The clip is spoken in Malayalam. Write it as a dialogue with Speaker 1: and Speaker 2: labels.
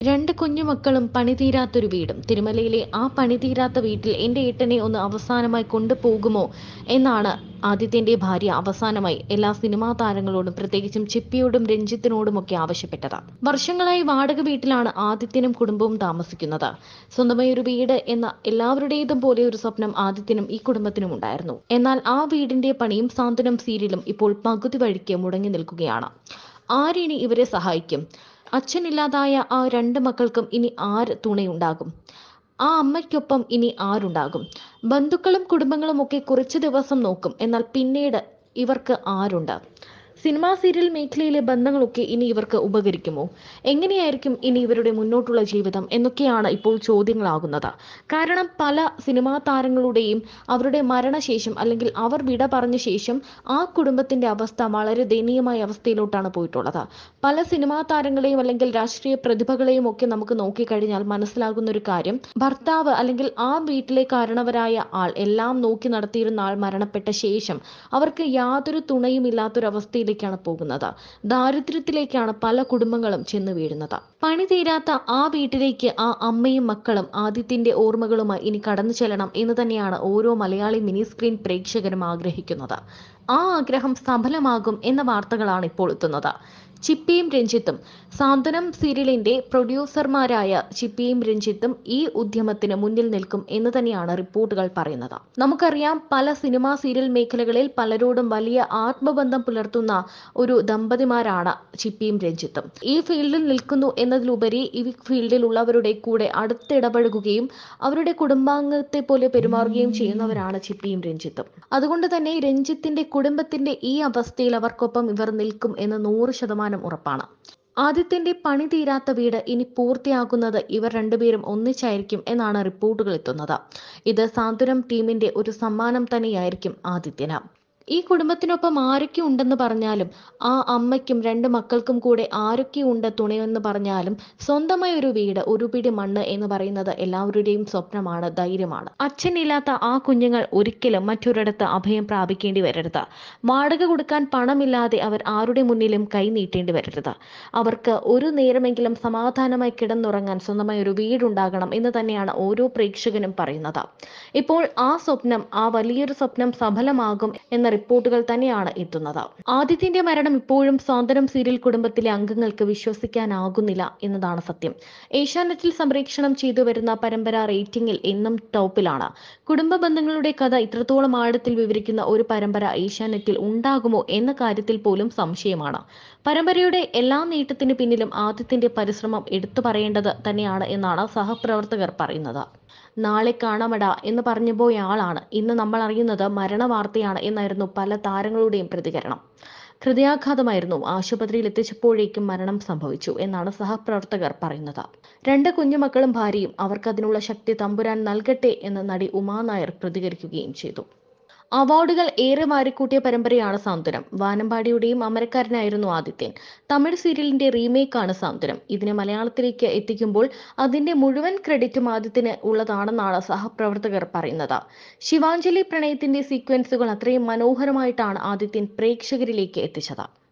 Speaker 1: രണ്ട് കുഞ്ഞുമക്കളും പണിതീരാത്തൊരു വീടും തിരുമലയിലെ ആ പണിതീരാത്ത വീട്ടിൽ എൻ്റെ ഏട്ടനെ ഒന്ന് അവസാനമായി കൊണ്ടുപോകുമോ എന്നാണ് ആദിത്യന്റെ ഭാര്യ അവസാനമായി എല്ലാ സിനിമാ താരങ്ങളോടും പ്രത്യേകിച്ചും ചിപ്പിയോടും രഞ്ജിത്തിനോടുമൊക്കെ ആവശ്യപ്പെട്ടത് വർഷങ്ങളായി വാടക വീട്ടിലാണ് ആദിത്യനും കുടുംബവും താമസിക്കുന്നത് സ്വന്തമായി ഒരു വീട് എന്ന എല്ലാവരുടേതും പോലെ ഒരു സ്വപ്നം ആദിത്യനും ഈ കുടുംബത്തിനും ഉണ്ടായിരുന്നു എന്നാൽ ആ വീടിന്റെ പണിയും സാന്ത്വനം സീരിയലും ഇപ്പോൾ പകുതി വഴിക്ക് മുടങ്ങി നിൽക്കുകയാണ് ആരിനി ഇവരെ സഹായിക്കും അച്ഛനില്ലാതായ ആ രണ്ട് മക്കൾക്കും ഇനി ആര് തുണയുണ്ടാകും ആ അമ്മയ്ക്കൊപ്പം ഇനി ആരുണ്ടാകും ബന്ധുക്കളും കുടുംബങ്ങളും ഒക്കെ കുറച്ച് ദിവസം നോക്കും എന്നാൽ പിന്നീട് ഇവർക്ക് ആരുണ്ട് സിനിമാ സീരിയൽ മേഖലയിലെ ബന്ധങ്ങളൊക്കെ ഇനി ഇവർക്ക് ഉപകരിക്കുമോ എങ്ങനെയായിരിക്കും ഇനി ഇവരുടെ മുന്നോട്ടുള്ള ജീവിതം എന്നൊക്കെയാണ് ഇപ്പോൾ ചോദ്യങ്ങളാകുന്നത് കാരണം പല സിനിമാ താരങ്ങളുടെയും അവരുടെ മരണശേഷം അല്ലെങ്കിൽ അവർ വിട പറഞ്ഞ ശേഷം ആ കുടുംബത്തിന്റെ അവസ്ഥ വളരെ ദയനീയമായ അവസ്ഥയിലോട്ടാണ് പോയിട്ടുള്ളത് പല സിനിമാ താരങ്ങളെയും അല്ലെങ്കിൽ രാഷ്ട്രീയ പ്രതിഭകളെയും ഒക്കെ നമുക്ക് നോക്കിക്കഴിഞ്ഞാൽ മനസ്സിലാകുന്ന ഒരു കാര്യം ഭർത്താവ് അല്ലെങ്കിൽ ആ വീട്ടിലെ കാരണവരായ ആൾ എല്ലാം നോക്കി നടത്തിയിരുന്ന ആൾ മരണപ്പെട്ട ശേഷം അവർക്ക് യാതൊരു തുണയും ഇല്ലാത്തൊരവസ്ഥയിലേക്കാണ് പോകുന്നത് ദാരിദ്ര്യത്തിലേക്കാണ് പല കുടുംബങ്ങളും ചെന്ന് വീഴുന്നത് പണി തീരാത്ത ആ വീട്ടിലേക്ക് ആ അമ്മയും മക്കളും ആദിത്യന്റെ ഓർമ്മകളുമായി ഇനി കടന്നു ചെല്ലണം എന്ന് തന്നെയാണ് ഓരോ മലയാളി മിനി സ്ക്രീൻ പ്രേക്ഷകരും ആഗ്രഹിക്കുന്നത് ആ ആഗ്രഹം സഫലമാകും എന്ന വാർത്തകളാണ് ഇപ്പോൾ എത്തുന്നത് ചിപ്പിയും രഞ്ജിത്തും സാന്ത്വനം സീരിയലിന്റെ പ്രൊഡ്യൂസർമാരായ ചിപ്പിയും രഞ്ജിത്തും ഈ ഉദ്യമത്തിന് മുന്നിൽ നിൽക്കും എന്ന് തന്നെയാണ് റിപ്പോർട്ടുകൾ പറയുന്നത് നമുക്കറിയാം പല സിനിമാ സീരിയൽ മേഖലകളിൽ പലരോടും വലിയ ആത്മബന്ധം പുലർത്തുന്ന ഒരു ദമ്പതിമാരാണ് ചിപ്പിയും രഞ്ജിത്തും ഈ ഫീൽഡിൽ നിൽക്കുന്നു എന്നതിലുപരി ഈ ഫീൽഡിൽ ഉള്ളവരുടെ കൂടെ അടുത്തിടപഴകുകയും അവരുടെ കുടുംബാംഗത്തെ പോലെ പെരുമാറുകയും ചെയ്യുന്നവരാണ് ചിപ്പിയും രഞ്ജിത്തും അതുകൊണ്ട് തന്നെ രഞ്ജിത്തിന്റെ കുടുംബത്തിന്റെ ഈ അവസ്ഥയിൽ അവർക്കൊപ്പം ഇവർ നിൽക്കും എന്ന് നൂറ് ശതമാനം ഉറപ്പാണ് ആദിത്യന്റെ പണി തീരാത്ത വീട് ഇനി പൂർത്തിയാക്കുന്നത് ഇവർ രണ്ടുപേരും ഒന്നിച്ചായിരിക്കും എന്നാണ് റിപ്പോർട്ടുകൾ എത്തുന്നത് ഇത് സാന്ത്വനം ടീമിന്റെ ഒരു സമ്മാനം തന്നെയായിരിക്കും ആദിത്യന് ഈ കുടുംബത്തിനൊപ്പം ആരൊക്കെ ഉണ്ടെന്ന് പറഞ്ഞാലും ആ അമ്മയ്ക്കും രണ്ട് മക്കൾക്കും കൂടെ ആരൊക്കെ ഉണ്ട് തുണയെന്ന് പറഞ്ഞാലും സ്വന്തമായ ഒരു വീട് ഒരു പിടി മണ്ണ് എന്ന് പറയുന്നത് എല്ലാവരുടെയും സ്വപ്നമാണ് ധൈര്യമാണ് അച്ഛനില്ലാത്ത ആ കുഞ്ഞുങ്ങൾ ഒരിക്കലും മറ്റൊരിടത്ത് അഭയം പ്രാപിക്കേണ്ടി വരരുത് വാടക കൊടുക്കാൻ പണമില്ലാതെ അവർ ആരുടെ മുന്നിലും കൈ നീട്ടേണ്ടി വരരുത് അവർക്ക് ഒരു നേരമെങ്കിലും സമാധാനമായി കിടന്നുറങ്ങാൻ സ്വന്തമായി ഒരു വീടുണ്ടാകണം എന്ന് തന്നെയാണ് ഓരോ പ്രേക്ഷകനും പറയുന്നത് ഇപ്പോൾ ആ സ്വപ്നം ആ വലിയൊരു സ്വപ്നം സഫലമാകും എന്ന റിപ്പോർട്ടുകൾ തന്നെയാണ് എത്തുന്നത് ആദിത്യന്റെ മരണം ഇപ്പോഴും സ്വാതന്ത്ര്യം സീരിയൽ കുടുംബത്തിലെ അംഗങ്ങൾക്ക് വിശ്വസിക്കാനാകുന്നില്ല എന്നതാണ് സത്യം ഏഷ്യാനെറ്റിൽ സംപ്രേക്ഷണം ചെയ്തു വരുന്ന പരമ്പര റേറ്റിംഗിൽ എന്നും ടോപ്പിലാണ് കുടുംബ ബന്ധങ്ങളുടെ കഥ ഇത്രത്തോളം ആഴത്തിൽ വിവരിക്കുന്ന ഒരു പരമ്പര ഏഷ്യാനെറ്റിൽ ഉണ്ടാകുമോ എന്ന കാര്യത്തിൽ പോലും സംശയമാണ് പരമ്പരയുടെ എല്ലാ നേട്ടത്തിന് പിന്നിലും ആദിത്യന്റെ പരിശ്രമം എടുത്തു പറയേണ്ടത് തന്നെയാണ് എന്നാണ് സഹപ്രവർത്തകർ പറയുന്നത് നാളെ കാണാമട എന്ന് പറഞ്ഞു പോയ ആളാണ് ഇന്ന് നമ്മൾ അറിയുന്നത് മരണവാർത്തയാണ് എന്നായിരുന്നു പല താരങ്ങളുടെയും പ്രതികരണം ഹൃദയാഘാതമായിരുന്നു ആശുപത്രിയിൽ എത്തിച്ചപ്പോഴേക്കും മരണം സംഭവിച്ചു എന്നാണ് സഹപ്രവർത്തകർ പറയുന്നത് രണ്ട് കുഞ്ഞുമക്കളും ഭാര്യയും അവർക്ക് അതിനുള്ള ശക്തി തമ്പുരാൻ നൽകട്ടെ എന്ന് നടി ഉമാ നായർ പ്രതികരിക്കുകയും ചെയ്തു അവാർഡുകൾ ഏറെ വാരിക്കൂട്ടിയ പരമ്പരയാണ് സാന്ത്വനം വാനമ്പാടിയുടെയും അമരക്കാരനായിരുന്നു ആദിത്യൻ തമിഴ് സീരിയലിന്റെ റീമേക്കാണ് സാന്ത്വനം ഇതിനെ മലയാളത്തിലേക്ക് എത്തിക്കുമ്പോൾ അതിന്റെ മുഴുവൻ ക്രെഡിറ്റും ആദിത്യന് ഉള്ളതാണെന്നാണ് സഹപ്രവർത്തകർ പറയുന്നത് ശിവാഞ്ജലി പ്രണയത്തിന്റെ സീക്വൻസുകൾ അത്രയും മനോഹരമായിട്ടാണ് ആദിത്യൻ പ്രേക്ഷകരിലേക്ക് എത്തിച്ചത്